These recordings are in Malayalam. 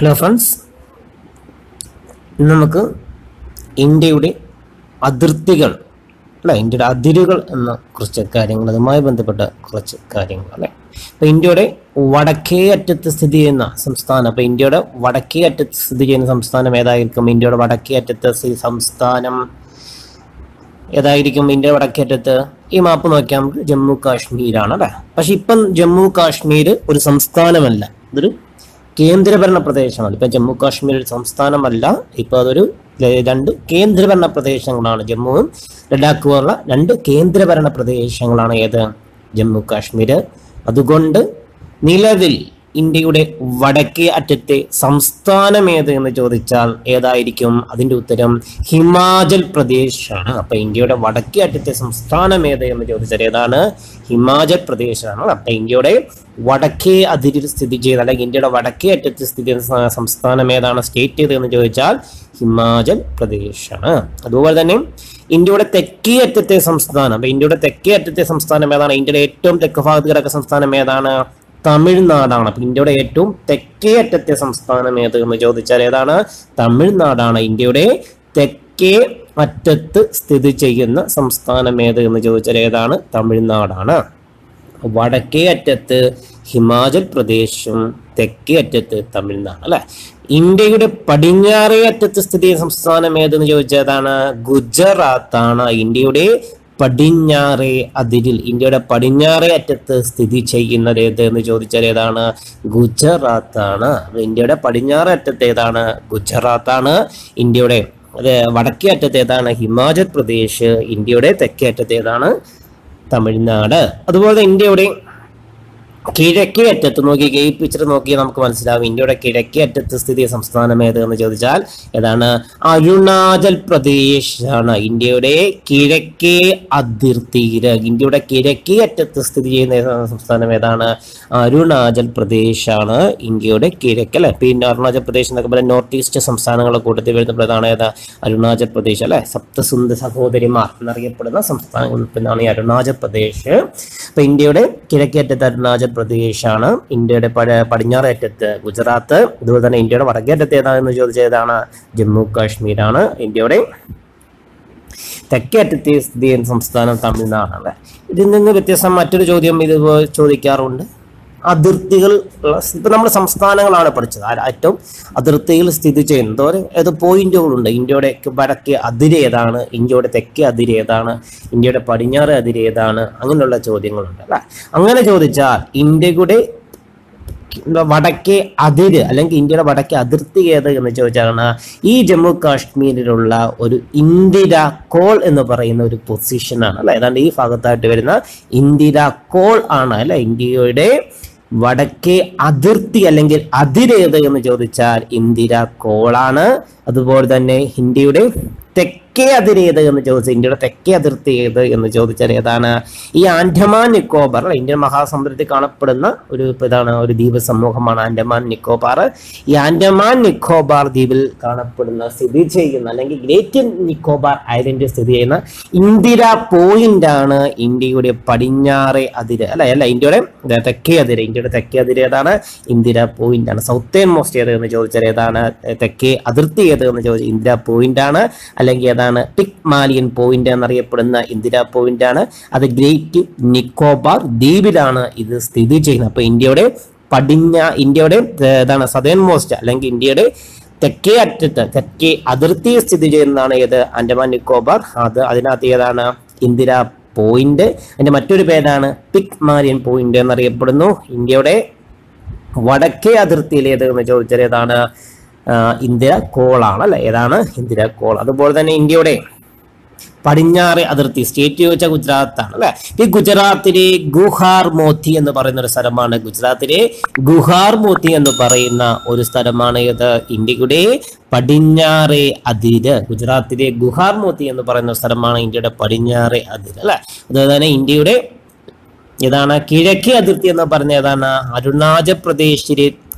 ഹലോ ഫ്രണ്ട്സ് ഇന്ന് നമുക്ക് ഇന്ത്യയുടെ അതിർത്തികൾ അല്ല ഇന്ത്യയുടെ അതിരുകൾ എന്ന കുറച്ച് കാര്യങ്ങൾ അതുമായി ബന്ധപ്പെട്ട കുറച്ച് കാര്യങ്ങൾ അല്ലെ ഇപ്പൊ ഇന്ത്യയുടെ വടക്കേ അറ്റത്ത് സ്ഥിതി ചെയ്യുന്ന സംസ്ഥാനം അപ്പൊ ഇന്ത്യയുടെ വടക്കേ അറ്റത്ത് സ്ഥിതി ചെയ്യുന്ന സംസ്ഥാനം ഏതായിരിക്കും ഇന്ത്യയുടെ വടക്കേ അറ്റത്ത് സ്ഥിതി സംസ്ഥാനം ഏതായിരിക്കും ഇന്ത്യ വടക്കേറ്റത്ത് ഈ മാപ്പ് നോക്കിയാൽ നമുക്ക് ജമ്മു കാശ്മീരാണ് അല്ലെ പക്ഷെ ഇപ്പം ജമ്മു കാശ്മീർ ഒരു സംസ്ഥാനമല്ല ഇതൊരു കേന്ദ്രഭരണ പ്രദേശമാണ് ഇപ്പൊ ജമ്മു കാശ്മീർ ഒരു സംസ്ഥാനമല്ല ഇപ്പൊ അതൊരു ല- രണ്ട് കേന്ദ്രഭരണ പ്രദേശങ്ങളാണ് ജമ്മുവും ലഡാക്കും പോലുള്ള രണ്ട് കേന്ദ്രഭരണ പ്രദേശങ്ങളാണ് ഏത് ജമ്മു കാശ്മീർ അതുകൊണ്ട് നിലവിൽ ഇന്ത്യയുടെ വടക്കേ അറ്റത്തെ സംസ്ഥാനം ഏത് എന്ന് ചോദിച്ചാൽ ഏതായിരിക്കും അതിന്റെ ഉത്തരം ഹിമാചൽ പ്രദേശ് ആണ് അപ്പൊ ഇന്ത്യയുടെ വടക്കേ അറ്റത്തെ സംസ്ഥാനം ഏത് എന്ന് ചോദിച്ചാൽ ഏതാണ് ഹിമാചൽ പ്രദേശാണ് അപ്പൊ ഇന്ത്യയുടെ വടക്കേ അതിരിൽ സ്ഥിതി ചെയ്യുന്ന അല്ലെങ്കിൽ ഇന്ത്യയുടെ വടക്കേ അറ്റത്ത് സ്ഥിതി ചെയ്യുന്ന സ- സംസ്ഥാനം ഏതാണ് സ്റ്റേറ്റ് ഏത് എന്ന് ചോദിച്ചാൽ ഹിമാചൽ പ്രദേശാണ് അതുപോലെ തന്നെ ഇന്ത്യയുടെ തെക്കേ അറ്റത്തെ സംസ്ഥാനം അപ്പൊ ഇന്ത്യയുടെ തെക്കേ അറ്റത്തെ സംസ്ഥാനം ഏതാണ് ഇന്ത്യയുടെ ഏറ്റവും തെക്ക് ഭാഗത്ത് കിടക്കുന്ന സംസ്ഥാനം ഏതാണ് തമിഴ്നാടാണ് അപ്പൊ ഇന്ത്യയുടെ ഏറ്റവും തെക്കേ അറ്റത്തെ സംസ്ഥാനം ഏത് എന്ന് ചോദിച്ചാൽ ഏതാണ് തമിഴ്നാടാണ് ഇന്ത്യയുടെ തെക്കേ അറ്റത്ത് സ്ഥിതി ചെയ്യുന്ന സംസ്ഥാനം ഏത് എന്ന് ചോദിച്ചാൽ ഏതാണ് തമിഴ്നാടാണ് വടക്കേ അറ്റത്ത് ഹിമാചൽ പ്രദേശും തെക്കേ അറ്റത്ത് തമിഴ്നാട് അല്ലെ ഇന്ത്യയുടെ പടിഞ്ഞാറേ അറ്റത്ത് സ്ഥിതി ചെയ്യുന്ന സംസ്ഥാനം ഏതെന്ന് ചോദിച്ചാൽ ഏതാണ് ഗുജറാത്താണ് ഇന്ത്യയുടെ പടിഞ്ഞാറേ അതിരിൽ ഇന്ത്യയുടെ പടിഞ്ഞാറേ അറ്റത്ത് സ്ഥിതി ചെയ്യുന്നത് ഏത് എന്ന് ചോദിച്ചാൽ ഏതാണ് ഗുജറാത്താണ് അപ്പൊ ഇന്ത്യയുടെ പടിഞ്ഞാറേ അറ്റത്ത് ഏതാണ് ഗുജറാത്താണ് ഇന്ത്യയുടെ അത് വടക്കേ അറ്റത്ത് ഏതാണ് ഹിമാചൽ പ്രദേശ് ഇന്ത്യയുടെ തെക്കേ അറ്റത്ത് ഏതാണ് തമിഴ്നാട് അതുപോലെ ഇന്ത്യയുടെ കിഴക്കേ അറ്റത്ത് നോക്കി ഈ പിക്ചർ നോക്കി നമുക്ക് മനസ്സിലാവും ഇന്ത്യയുടെ കിഴക്കേ അറ്റത്ത് സ്ഥിതി ചെയ്യുന്ന സംസ്ഥാനം ഏത് എന്ന് ചോദിച്ചാൽ ഏതാണ് അരുണാചൽ പ്രദേശ് ആണ് ഇന്ത്യയുടെ കിഴക്കേ അതിർത്തിയിൽ ഇന്ത്യയുടെ കിഴക്കേ അറ്റത്ത് സ്ഥിതി ചെയ്യുന്ന സംസ്ഥാനം ഏതാണ് അരുണാചൽ പ്രദേശ് ആണ് ഇന്ത്യയുടെ കിഴക്ക് അല്ലെ പിന്നെ അരുണാചൽ പ്രദേശ് എന്നൊക്കെ പറയുന്നത് നോർത്ത് ഈസ്റ്റ് സംസ്ഥാനങ്ങളുടെ കൂട്ടത്തിൽ വരുന്നതാണ് ഏതാ അരുണാചൽ പ്രദേശ് അല്ലെ സപ്തസുന്ദ സഹോദരിമാർ എന്നറിയപ്പെടുന്ന സംസ്ഥാനങ്ങളിൽ പിന്നാണ് ഈ അരുണാചൽ പ്രദേശ് അപ്പൊ ഇന്ത്യയുടെ കിഴക്കേ അറ്റത്ത് അരുണാചൽ പ്രദേശാണ് ഇന്ത്യയുടെ പട- പടിഞ്ഞാറേ അറ്റത്ത് ഗുജറാത്ത് അതുപോലെ തന്നെ ഇന്ത്യയുടെ വടക്കേ അറ്റത്ത് ഏതാണെന്ന് ചോദിച്ചാൽ ഏതാണ് ജമ്മു കാശ്മീരാണ് ഇന്ത്യയുടെ തെക്കേ അറ്റത്തെ സ്ഥിതി ചെയ്യുന്ന സംസ്ഥാനം തമിഴ്നാടാണ് ഇതിൽ നിന്ന് വ്യത്യസ്തം മറ്റൊരു ചോദ്യം ഇത് ചോദിക്കാറുണ്ട് അതിർത്തികൾ ഉള്ള ഇപ്പൊ നമ്മൾ സംസ്ഥാനങ്ങളാണ് പഠിച്ചത് ആ ഏറ്റവും അതിർത്തിയിൽ സ്ഥിതി ചെയ്യുന്നത് ഒരു ഏത് പോയിന്റുകളുണ്ട് ഇന്ത്യയുടെ വടക്കേ അതിര് ഏതാണ് ഇന്ത്യയുടെ തെക്കേ അതിര് ഏതാണ് ഇന്ത്യയുടെ പടിഞ്ഞാറ് അതിര് ഏതാണ് അങ്ങനെയുള്ള ചോദ്യങ്ങളുണ്ട് അല്ലെ അങ്ങനെ ചോദിച്ചാൽ ഇന്ത്യയുടെ എന്താ വടക്കേ അതിര് അല്ലെങ്കിൽ ഇന്ത്യയുടെ വടക്കേ അതിർത്തി ഏത് എന്ന് ചോദിച്ചാണ് ഈ ജമ്മു കാശ്മീരിലുള്ള ഒരു ഇന്ദിര കോൾ എന്ന് പറയുന്ന ഒരു പൊസിഷനാണ് അല്ലെ ഏതാണ്ട് ഈ ഭാഗത്തായിട്ട് വരുന്ന ഇന്ദിര കോൾ ആണ് അല്ലെ ഇന്ത്യയുടെ വടക്കേ അതിർത്തി അല്ലെങ്കിൽ അതിരേത് എന്ന് ചോദിച്ചാൽ ഇന്ദിര കോളാണ് അതുപോലെ തന്നെ ഇന്ത്യയുടെ തെക്കേ അതിരേത് എന്ന് ചോദിച്ചാൽ ഇന്ത്യയുടെ തെക്കേ അതിർത്തി ഏത് എന്ന് ചോദിച്ചാൽ ഏതാണ് ഈ ആൻഡമാൻ നിക്കോബാർ അല്ലെ, ഇന്ത്യൻ മഹാസമുദ്രത്തിൽ കാണപ്പെടുന്ന ഒരു ഇപ്പൊ ഇതാണ് ഒരു ദ്വീപ് സമൂഹമാണ് ആൻഡമാൻ നിക്കോബാർ ഈ ആൻഡമാൻ നിക്കോബാർ ദ്വീപിൽ കാണപ്പെടുന്ന സ്ഥിതി ചെയ്യുന്ന അല്ലെങ്കിൽ ഗ്രേറ്റ് നിക്കോബാർ ഐലൻഡ് സ്ഥിതി ചെയ്യുന്ന ഇന്ദിര പോയിന്റ് ആണ് ഇന്ത്യയുടെ പടിഞ്ഞാറേ അതിര് അല്ല അല്ല ഇന്ത്യയുടെ ദേ തെക്കേ അതിര് ഇന്ത്യയുടെ തെക്കേ അതിര് ഏതാണ് ഇന്ദിര പോയിന്റ് ആണ് സൗത്തേൺ മോസ്റ്റ് ഏത് എന്ന് ചോദിച്ചാൽ ഏതാണ് ഏ, തെക്കേ അതിർത്തി ഏത് എന്ന് ചോദിച്ചാൽ ഇന്ദിര പോയിന്റ് ആണ് അല്ലെങ്കിൽ ഏതാണ് ടിക് മാലിയൻ പോയിന്റ് എന്നറിയപ്പെടുന്ന ഇന്ദിര പോയിന്റ് ആണ് അത് ഗ്രേറ്റ് നിക്കോബാർ ദ്വീപിലാണ് ഇത് സ്ഥിതി ചെയ്യുന്നത് അപ്പൊ ഇന്ത്യയുടെ പടിഞ്ഞ ഇന്ത്യയുടെ ഏ, ഏതാണ് സദേൺ മോസ്റ്റ് അല്ലെങ്കിൽ ഇന്ത്യയുടെ തെക്കേ അറ്റത്ത് തെക്കേ അതിർത്തി സ്ഥിതി ചെയ്യുന്നതാണ് ഏത് ആൻഡമാൻ നിക്കോബാർ അത് അതിനകത്ത് ഏതാണ് ഇന്ദിര പോയിന്റ് അതിന്റെ മറ്റൊരു പേരാണ് പിക് മാരിയൻ പോയിന്റ് എന്നറിയപ്പെടുന്നു ഇന്ത്യയുടെ വടക്കേ അതിർത്തിയിൽ ഏത് എന്ന് ചോദിച്ചാൽ ഏതാണ് ആ, ഇന്ദിര കോളാണ് അല്ലെ ഏതാണ് ഇന്ദിര കോൾ അതുപോലെ തന്നെ ഇന്ത്യയുടെ പടിഞ്ഞാറ് അതിർത്തി സ്റ്റേറ്റ് ചോദിച്ചാൽ ഗുജറാത്താണ് അല്ലെ ഈ ഗുജറാത്തിലെ ഗുഹാർ മോത്തി എന്ന് പറയുന്ന ഒരു സ്ഥലമാണ് ഗുജറാത്തിലെ ഗുഹാർ മോത്തി എന്ന് പറയുന്ന ഒരു സ്ഥലമാണ് ഇത് ഇന്ത്യയുടെ പടിഞ്ഞാറേ അതിര് ഗുജറാത്തിലെ ഗുഹാർ മോത്തി എന്ന് പറയുന്ന സ്ഥലമാണ് ഇന്ത്യയുടെ പടിഞ്ഞാറേ അതിര് അല്ലെ അതുപോലെ തന്നെ ഇന്ത്യയുടെ ഇതാണ് കിഴക്കേ അതിർത്തി എന്ന് പറഞ്ഞ ഏതാണ് അരുണാചൽ പ്രദേശിലെ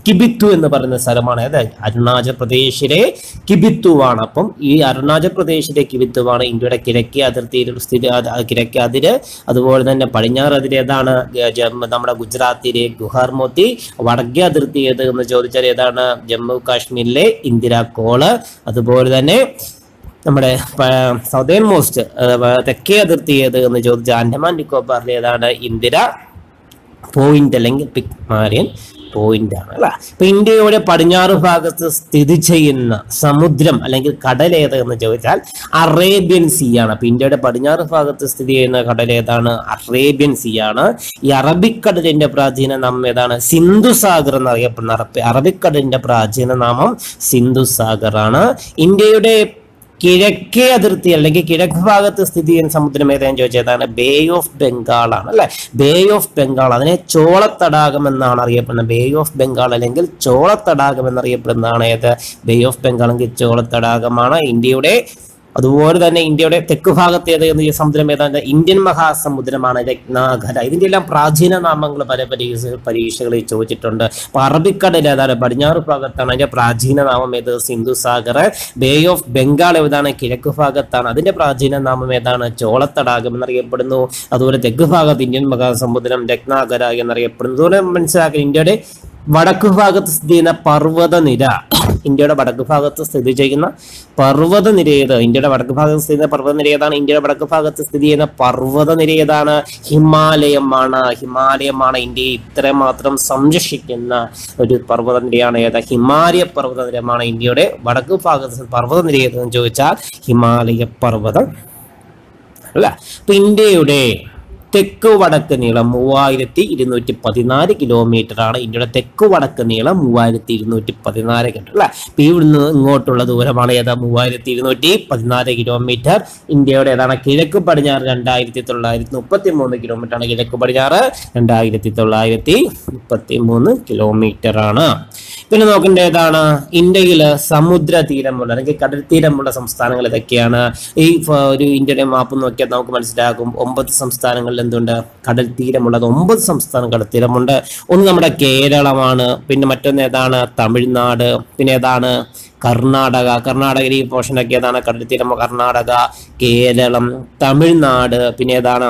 കിബിത്തു എന്ന് പറയുന്ന സ്ഥലമാണ് അതായത് അരുണാചൽ പ്രദേശിലെ കിബിത്തുവാണ് അപ്പം ഈ അരുണാചൽ പ്രദേശിലെ കിബിത്തുവാണ് ഇന്ത്യയുടെ കിഴക്കേ അതിർത്തിയിൽ സ്ഥിതി അത് അത് കിഴക്കേ അതിര് അതുപോലെ തന്നെ പടിഞ്ഞാറ് അതിര് ഏതാണ് ഗ- ജമ്മു നമ്മുടെ ഗുജറാത്തിലെ ഗുഹാർമോത്തി വടക്കേ അതിർത്തി ഏത് എന്ന് ചോദിച്ചാൽ ഏതാണ് ജമ്മു കാശ്മീരിലെ ഇന്ദിര കോള് അതുപോലെ തന്നെ നമ്മുടെ സൗതേൺ മോസ്റ്റ് തെക്കേ അതിർത്തി ഏത് എന്ന് ചോദിച്ചാൽ ആൻഡമാൻ നിക്കോബാറിലെ ഏതാണ് ഇന്ദിര പോയിന്റ് അല്ലെങ്കിൽ പിക്മാരിയൻ പോയിന്റ് ആണ് അല്ല ഇപ്പൊ ഇന്ത്യയുടെ പടിഞ്ഞാറ് ഭാഗത്ത് സ്ഥിതി ചെയ്യുന്ന സമുദ്രം അല്ലെങ്കിൽ കടൽ ഏത് എന്ന് ചോദിച്ചാൽ അറേബ്യൻ സീ ആണ് അപ്പൊ ഇന്ത്യയുടെ പടിഞ്ഞാറ് ഭാഗത്ത് സ്ഥിതി ചെയ്യുന്ന കടൽ ഏതാണ് അറേബ്യൻ സീ ആണ് ഈ അറബിക്കടലിന്റെ പ്രാചീന നാമം ഏതാണ് സിന്ധു സാഗർ എന്നറിയപ്പെടുന്ന അറബി അറബിക്കടലിന്റെ പ്രാചീന നാമം സിന്ധു സാഗർ ആണ് ഇന്ത്യയുടെ കിഴക്കേ അതിർത്തി അല്ലെങ്കിൽ കിഴക്ക് ഭാഗത്ത് സ്ഥിതി ചെയ്യുന്ന സമുദ്രം ഏതാണെന്ന് ചോദിച്ചതാണ് ബേ ഓഫ് ബംഗാൾ ആണ് അല്ലെ ബേ ഓഫ് ബംഗാൾ അതിനെ ചോളത്തടാകം എന്നാണ് അറിയപ്പെടുന്നത് ബേ ഓഫ് ബംഗാൾ അല്ലെങ്കിൽ ചോളത്തടാകം എന്നറിയപ്പെടുന്നതാണ് ഏത് ബേ ഓഫ് ബംഗാൾ എങ്കിൽ ചോളത്തടാകമാണ് ഇന്ത്യയുടെ അതുപോലെ തന്നെ ഇന്ത്യയുടെ തെക്ക് ഭാഗത്ത് ഏത് എന്ന് ഈ സമുദ്രം ഏതാണ്ട് ഇന്ത്യൻ മഹാസമുദ്രമാണ് രത്നാകര ഇതിന്റെ എല്ലാം പ്രാചീന നാമങ്ങൾ പല പരീക്ഷ പരീക്ഷകളിൽ ചോദിച്ചിട്ടുണ്ട് അപ്പൊ അറബിക്കടൽ ഏതാണ് പടിഞ്ഞാറ് ഭാഗത്താണ് അതിന്റെ പ്രാചീന നാമം ഏത് സിന്ധു സാഗർ ബേ ഓഫ് ബംഗാൾ ഏതാണ് കിഴക്ക് ഭാഗത്താണ് അതിന്റെ പ്രാചീന നാമം ഏതാണ് ചോളത്തടാകം എന്നറിയപ്പെടുന്നു അതുപോലെ തെക്ക് ഭാഗത്ത് ഇന്ത്യൻ മഹാസമുദ്രം രത്നാകര എന്നറിയപ്പെടുന്നു അതുപോലെ മനസ്സിലാക്കുക ഇന്ത്യയുടെ വടക്ക് ഭാഗത്ത് സ്ഥിതി ചെയ്യുന്ന പർവ്വതനിര ഇന്ത്യയുടെ വടക്ക് ഭാഗത്ത് സ്ഥിതി ചെയ്യുന്ന പർവ്വതനിര ഏത് ഇന്ത്യയുടെ വടക്ക് ഭാഗത്ത് സ്ഥിതി ചെയ്യുന്ന പർവ്വതനിര ഏതാണ് ഇന്ത്യയുടെ വടക്ക് ഭാഗത്ത് സ്ഥിതി ചെയ്യുന്ന പർവ്വതനിര ഏതാണ് ഹിമാലയമാണ് ഹിമാലയമാണ് ഇന്ത്യയെ ഇത്രമാത്രം സംരക്ഷിക്കുന്ന ഒരു പർവ്വതനിരയാണ് ഏത് ഹിമാലയ പർവ്വതനിരമാണ് ഇന്ത്യയുടെ വടക്ക് ഭാഗത്ത് പർവ്വതനിര ഏതെന്ന് ചോദിച്ചാൽ ഹിമാലയ പർവ്വതം അല്ല അപ്പൊ ഇന്ത്യയുടെ തെക്ക് വടക്ക് നീളം മൂവായിരത്തി ഇരുന്നൂറ്റി പതിനാല് കിലോമീറ്റർ ആണ് ഇന്ത്യയുടെ തെക്ക് വടക്ക് നീളം മൂവായിരത്തി ഇരുന്നൂറ്റി പതിനാല് കിലോമീറ്റർ അല്ലെ അപ്പൊ ഇവിടുന്ന് ഇങ്ങോട്ടുള്ള ദൂരമാണ് ഏതാ മൂവായിരത്തി ഇരുന്നൂറ്റി പതിനാല് കിലോമീറ്റർ ഇന്ത്യയുടെ ഏതാണ് കിഴക്ക് പടിഞ്ഞാറ് രണ്ടായിരത്തി തൊള്ളായിരത്തി മുപ്പത്തി മൂന്ന് കിലോമീറ്റർ ആണ് കിഴക്ക് പടിഞ്ഞാറ് രണ്ടായിരത്തി തൊള്ളായിരത്തി മുപ്പത്തി മൂന്ന് കിലോമീറ്റർ ആണ് പിന്നെ നോക്കേണ്ട ഏതാണ് ഇന്ത്യയില് സമുദ്ര തീരമുള്ള അല്ലെങ്കിൽ കടൽ തീരമുള്ള സംസ്ഥാനങ്ങൾ ഏതൊക്കെയാണ് ഈ ഫ- ഒരു ഇന്ത്യയുടെ മാപ്പ് നോക്കിയാൽ നമുക്ക് മനസ്സിലാകും ഒമ്പത് സംസ്ഥാനങ്ങളിൽ എന്തുണ്ട് കടൽ തീരമുള്ളത് ഒമ്പത് സംസ്ഥാനം കടൽ തീരമുണ്ട് ഒന്ന് നമ്മുടെ കേരളമാണ് പിന്നെ മറ്റൊന്ന് ഏതാണ് തമിഴ്നാട് പിന്നെ ഏതാണ് കർണാടക കർണാടകയിൽ ഈ പോർഷനൊക്കെ ഏതാണ് കടൽ തീരം കർണാടക കേരളം തമിഴ്നാട് പിന്നെ ഏതാണ്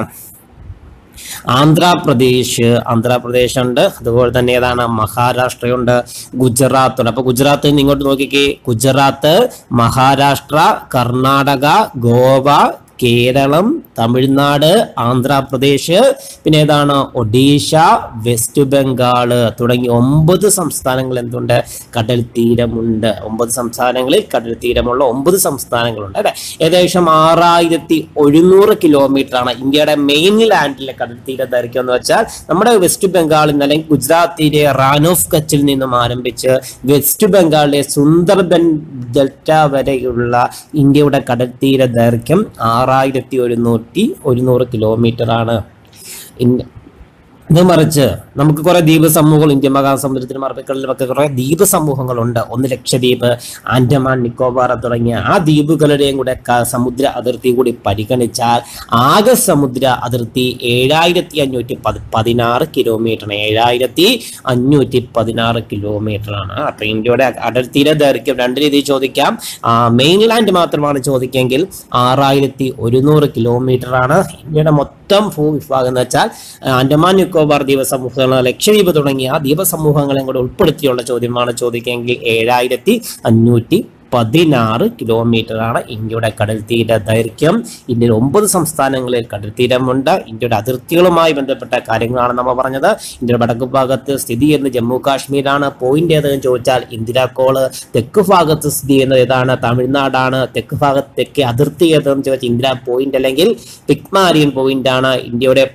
ആന്ധ്രാപ്രദേശ് ആന്ധ്രാപ്രദേശ് ഉണ്ട് അതുപോലെ തന്നെ ഏതാണ് മഹാരാഷ്ട്രയുണ്ട് ഗുജറാത്ത് ഉണ്ട് അപ്പൊ ഗുജറാത്ത് നിന്ന് ഇങ്ങോട്ട് നോക്കിക്കേ ഗുജറാത്ത് മഹാരാഷ്ട്ര കർണാടക ഗോവ കേരളം തമിഴ്നാട് ആന്ധ്രാപ്രദേശ് പിന്നെ ഏതാണ് ഒഡീഷ വെസ്റ്റ് ബംഗാള് തുടങ്ങി ഒമ്പത് സംസ്ഥാനങ്ങൾ എന്തുണ്ട് കടൽ തീരമുണ്ട് ഒമ്പത് സംസ്ഥാനങ്ങളിൽ കടൽ തീരമുള്ള ഒമ്പത് സംസ്ഥാനങ്ങളുണ്ട് അല്ലെ ഏകദേശം ആറായിരത്തി ഒരുന്നൂറ് കിലോമീറ്റർ ആണ് ഇന്ത്യയുടെ മെയിൻ ലാൻഡിലെ കടൽ തീര ദൈർഘ്യം എന്ന് വെച്ചാൽ നമ്മുടെ വെസ്റ്റ് ബംഗാളിൽ നിന്ന് അല്ലെങ്കിൽ ഗുജറാത്തിലെ റാൻ ഓഫ് കച്ചിൽ നിന്നും ആരംഭിച്ച് വെസ്റ്റ് ബംഗാളിലെ സുന്ദർബൻ ഡെൽറ്റ വരെയുള്ള ഇന്ത്യയുടെ കടൽ തീര ദൈർഘ്യം ആറായിരത്തി ഒരുന്നൂറ്റി ഒരുന്നൂറ് കിലോമീറ്റർ ആണ് ഇന്ത്യ ഇത് മറിച്ച് നമുക്ക് കുറെ ദ്വീപ് സമൂഹങ്ങൾ ഇന്ത്യ മഹാസമുദ്രത്തിലും അറബിക്കടലിലുമൊക്കെ കുറെ ദ്വീപ് സമൂഹങ്ങളുണ്ട് ഒന്ന് ലക്ഷദ്വീപ് ആൻഡമാൻ നിക്കോബാർ തുടങ്ങിയ ആ ദ്വീപുകളുടെയും കൂടെ ക- സമുദ്ര അതിർത്തി കൂടി പരിഗണിച്ചാൽ ആകെ സമുദ്ര അതിർത്തി ഏഴായിരത്തി അഞ്ഞൂറ്റി പതി പതിനാറ് കിലോമീറ്റർ ആണ് ഏഴായിരത്തി അഞ്ഞൂറ്റി പതിനാറ് കിലോമീറ്റർ ആണ് അപ്പൊ ഇന്ത്യയുടെ അതിർത്തിയിലെ ദൈർഘ്യം രണ്ട് രീതിയിൽ ചോദിക്കാം മെയിൻലാൻഡ് മാത്രമാണ് ചോദിക്കെങ്കിൽ ആറായിരത്തി ഒരുന്നൂറ് കിലോമീറ്റർ ആണ് ഇന്ത്യയുടെ മൊത്തം ഭൂവിഭാഗം എന്ന് വെച്ചാൽ ആ, ആൻഡമാൻ നിക്കോബാർ ദ്വീപസമൂഹങ്ങൾ ലക്ഷദ്വീപ് തുടങ്ങിയ ആ ദ്വീപസമൂഹങ്ങളെയും കൂടെ ഉൾപ്പെടുത്തിയുള്ള ചോദ്യമാണ് ചോദിക്കെങ്കിൽ ഏഴായിരത്തി അഞ്ഞൂറ്റി പതിനാറ് കിലോമീറ്റർ ആണ് ഇന്ത്യയുടെ കടൽ തീര ദൈർഘ്യം ഇന്ത്യയിൽ ഒമ്പത് സംസ്ഥാനങ്ങളിൽ കടൽ തീരമുണ്ട് ഇന്ത്യയുടെ അതിർത്തികളുമായി ബന്ധപ്പെട്ട കാര്യങ്ങളാണ് നമ്മൾ പറഞ്ഞത് ഇന്ത്യയുടെ വടക്ക് ഭാഗത്ത് സ്ഥിതി ചെയ്യുന്നത് ജമ്മു കാശ്മീരാണ് പോയിന്റ് ഏതെന്ന് ചോദിച്ചാൽ ഇന്ദിരാക്കോള് തെക്ക് ഭാഗത്ത് സ്ഥിതി ചെയ്യുന്നത് ഏതാണ് തമിഴ്നാടാണ് തെക്ക് ഭാഗത്ത് തെക്ക് അതിർത്തി ഏതെന്ന് ചോദിച്ചാൽ ഇന്ദിരാ പോയിന്റ് അല്ലെങ്കിൽ പിക്മാരിയൻ പോയിന്റ് ആണ് ഇന്ത്യയുടെ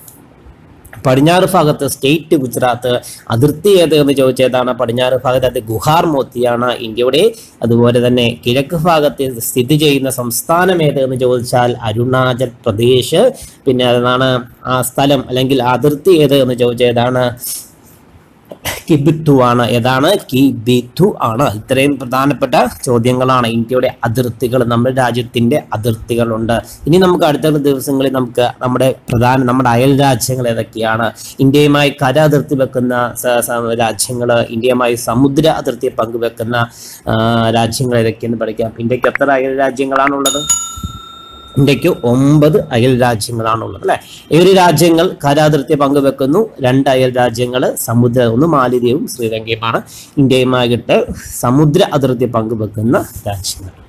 പടിഞ്ഞാറ് ഭാഗത്ത് സ്റ്റേറ്റ് ഗുജറാത്ത് അതിർത്തി ഏത് എന്ന് ചോദിച്ചതാണ് പടിഞ്ഞാറ് ഭാഗത്ത് അത് ഗുഹാർ മോത്തിയാണ് ഇന്ത്യയുടെ അതുപോലെ തന്നെ കിഴക്ക് ഭാഗത്ത് സ്ഥിതി ചെയ്യുന്ന സംസ്ഥാനം ഏത് എന്ന് ചോദിച്ചാൽ അരുണാചൽ പ്രദേശ് പിന്നെ അതാണ് ആ സ്ഥലം അല്ലെങ്കിൽ അതിർത്തി ഏത് എന്ന് ചോദിച്ചതാണ് കിബിത്തു ആണ് ഏതാണ് കിബിത്തു ആണ് ഇത്രയും പ്രധാനപ്പെട്ട ചോദ്യങ്ങളാണ് ഇന്ത്യയുടെ അതിർത്തികൾ നമ്മുടെ രാജ്യത്തിന്റെ അതിർത്തികളുണ്ട് ഇനി നമുക്ക് അടുത്ത ദിവസങ്ങളിൽ നമുക്ക് നമ്മുടെ പ്രധാന നമ്മുടെ അയൽ രാജ്യങ്ങൾ ഏതൊക്കെയാണ് ഇന്ത്യയുമായി കര അതിർത്തി വെക്കുന്ന സ- സ- രാജ്യങ്ങള് ഇന്ത്യയുമായി സമുദ്ര അതിർത്തി പങ്കുവെക്കുന്ന ആ, രാജ്യങ്ങൾ ഏതൊക്കെയെന്ന് പഠിക്കാം ഇന്ത്യക്ക് എത്ര അയൽ രാജ്യങ്ങളാണുള്ളത് ഇന്ത്യക്ക് ഒമ്പത് അയൽ രാജ്യങ്ങളാണുള്ളത് അല്ലെ ഏഴ് രാജ്യങ്ങൾ കരാതിർത്തി പങ്കുവെക്കുന്നു രണ്ട് അയൽ രാജ്യങ്ങൾ സമുദ്ര ഒന്ന് മാലിദ്യവും ശ്രീലങ്കയുമാണ് ഇന്ത്യയുമായിട്ട് സമുദ്ര അതിർത്തി പങ്കുവെക്കുന്ന രാജ്യങ്ങൾ